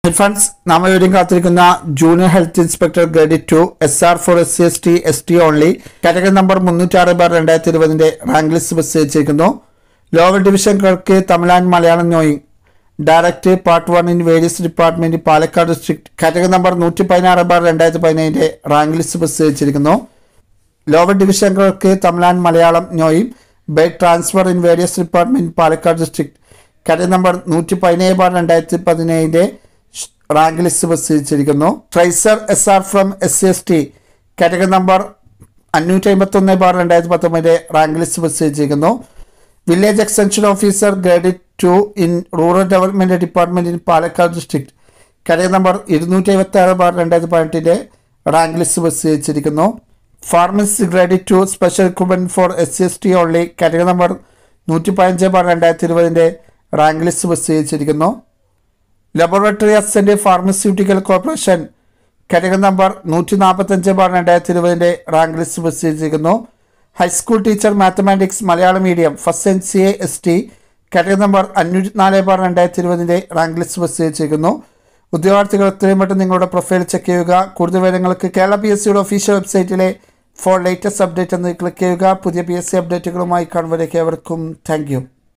funds നാം എവിടെയും കാത്തിരിക്കുന്ന junior health inspector grade two S R for S C S T S T only category number മുന്നൂറ്റാറ് bar രണ്ടായിരത്തി ഇരുപതിന്റെ rank list പ്രസിദ്ധീകരിച്ചിരിക്കുന്നു lower division clerk Tamil Nadu Malayalam knowing director part one in various department Palakkad district category number നൂറ്റി പതിനാറ് bar രണ്ടായിരത്തി പതിനേഴിന്റെ rank list പ്രസിദ്ധീകരിച്ചിരിക്കുന്നു lower division clerk Tamil Nadu Malayalam knowing by transfer in various department Palakkad district category number നൂറ്റി പതിനേഴ് ബാർ രണ്ടായിരത്തി പതിനേഴിന്റെ റാങ്ക് ലിസ്റ്റ് പ്രസിദ്ധീകരിച്ചിരിക്കുന്നു ട്രൈസർ S R from S C S T category number അഞ്ഞൂറ്റി അമ്പത്തി ഒന്ന് ബാർ രണ്ടായിരത്തി പത്തൊമ്പതിന്റെ റാങ്ക് ലിസ്റ്റ് പ്രസിദ്ധീകരിച്ചിരിക്കുന്നു village extension officer grade two in rural development department in Palakkad district category number ഇരുന്നൂറ്റി അമ്പത്തി ആറ് ബാർ രണ്ടായിരത്തി പതിനെട്ടിന്റെ റാങ്ക് ലിസ്റ്റ് പ്രസിദ്ധീകരിച്ചിരിക്കുന്നു pharmacist grade two special equipment for S C S T only category number നൂറ്റി പതിനഞ്ച് bar രണ്ടായിരത്തി ഇരുപതിന്റെ റാങ്ക് ലിസ്റ്റ് പ്രസിദ്ധീകരിച്ചിരിക്കുന്നു laboratory assistant pharmaceutical corporation category number നൂറ്റി നാൽപ്പത്തഞ്ച് ബാർ രണ്ടായിരത്തി ഇരുപതിൻ്റെ റാങ്ക് ലിസ്റ്റ് പ്രസിദ്ധീകരിച്ചിരിക്കുന്നു high school teacher mathematics Malayalam medium first N C A S T category number അഞ്ഞൂറ്റി നാല് ബാർ രണ്ടായിരത്തി ഇരുപതിൻ്റെ റാങ്ക് ലിസ്റ്റ് പ്രസിദ്ധീകരിച്ചിരിക്കുന്നു ഉദ്യോഗാർത്ഥികൾ എത്രയും പെട്ടെന്ന് നിങ്ങളുടെ പ്രൊഫൈൽ ചെക്ക് ചെയ്യുക കൂടുതൽ വിവരങ്ങൾക്ക് കേരള പി എസ് സിയുടെ ഒഫീഷ്യൽ വെബ്സൈറ്റിലെ ഫോർ ലേറ്റസ്റ്റ് അപ്ഡേറ്റ് എന്ന് ക്ലിക്ക് ചെയ്യുക പുതിയ പി എസ് സി അപ്ഡേറ്റുകളുമായി കാണുമ്പോഴേക്ക് ഏവർക്കും താങ്ക് യു